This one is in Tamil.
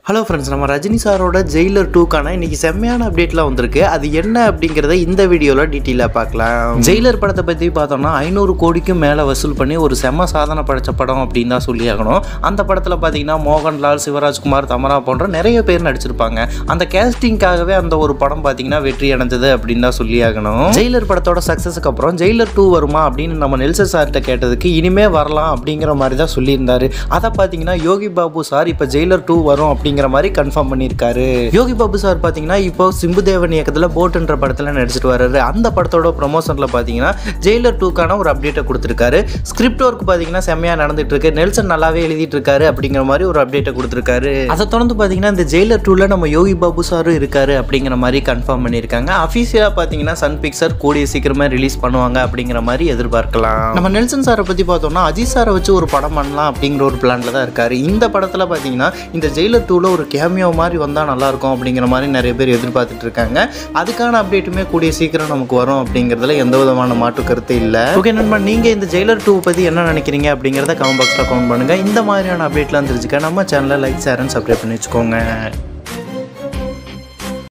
ஹலோ ஃப்ரெண்ட்ஸ் நம்ம ரஜினி சாரோட ஜெயிலர் டூக்கான இன்னைக்கு செம்மையான அப்டேட்லாம் வந்திருக்கு அது என்ன அப்படிங்கிறத இந்த வீடியோவில் டீட்டெயிலாக பார்க்கலாம் ஜெயிலர் படத்தை பற்றி பார்த்தோம்னா ஐநூறு கோடிக்கும் மேலே வசூல் பண்ணி ஒரு செம்ம சாதனை படைச்ச படம் அப்படின்னு தான் சொல்லி ஆகணும் அந்த படத்தில் பார்த்தீங்கன்னா மோகன்லால் சிவராஜ்குமார் தமரா போன்ற நிறைய பேர் நடிச்சிருப்பாங்க அந்த கேஸ்டிங்காகவே அந்த ஒரு படம் பார்த்தீங்கன்னா வெற்றி அடைஞ்சது அப்படின்னு தான் சொல்லி ஆகணும் ஜெயிலர் படத்தோட சக்ஸஸுக்கு அப்புறம் ஜெயிலர் டூ வருமா அப்படின்னு நம்ம நெல்சன் சார்கிட்ட கேட்டதுக்கு இனிமே வரலாம் அப்படிங்கிற மாதிரி தான் சொல்லியிருந்தாரு அதை பார்த்தீங்கன்னா யோகி பாபு சார் இப்போ ஜெயிலர் டூ வரும் அப்படிங்கிற மாதிரி கன்ஃபார்ம் பண்ணியிருக்காரு யோகி பாபு சார் பார்த்தீங்கன்னா இப்போ சிம்புதேவன் இயக்கத்தில் போட்டுன்ற படத்தில் நடிச்சிட்டு வர்றாரு அந்த படத்தோட ப்ரொமோஷனில் பார்த்தீங்கன்னா ஜெயிலர் டூக்கான ஒரு அப்டேட்டை கொடுத்துருக்காரு ஸ்கிரிப்ட் ஒர்க் பார்த்தீங்கன்னா செம்மையாக நடந்துட்டு இருக்கு நெல்சன் நல்லாவே எழுதிட்டு இருக்காரு அப்படிங்கிற மாதிரி ஒரு அப்டேட்டை கொடுத்துருக்காரு அதை தொடர்ந்து பார்த்தீங்கன்னா இந்த ஜெயிலர் டூவில் நம்ம யோகி பாபு சாரும் இருக்காரு அப்படிங்கிற மாதிரி கன்ஃபார்ம் பண்ணியிருக்காங்க அஃபீஷியலாக பார்த்தீங்கன்னா சன் பிக்சர் கூடிய சீக்கிரமே ரிலீஸ் பண்ணுவாங்க அப்படிங்கிற மாதிரி எதிர்பார்க்கலாம் நம்ம நெல்சன் சாரை பற்றி பார்த்தோம்னா அஜித் சாரை வச்சு ஒரு படம் பண்ணலாம் அப்படிங்கிற ஒரு பிளான்ல தான் இருக்காரு இந்த படத்தில் பார்த்தீங்கன்னா இந்த ஜெயிலர் டூவில் ஒரு கேமியோ மாதிரி வந்தால் நல்லாயிருக்கும் அப்படிங்கிற மாதிரி நிறைய பேர் எதிர்பார்த்துட்டு இருக்காங்க அதுக்கான அப்டேட்டுமே கூடிய சீக்கிரம் நமக்கு வரும் அப்படிங்கிறதுல எந்த விதமான மாற்று கருத்து இல்லை ஓகே நண்பா நீங்கள் இந்த ஜெயிலர் டூ பற்றி என்ன நினைக்கிறீங்க அப்படிங்கிறத கமெண்ட் பாக்ஸில் கமெண்ட் பண்ணுங்கள் இந்த மாதிரியான அப்டேட்லாம் தெரிஞ்சுக்க நம்ம சேனலை லைக் ஷேர் அண்ட் சப்ஸ்கிரைப் பண்ணி வச்சுக்கோங்க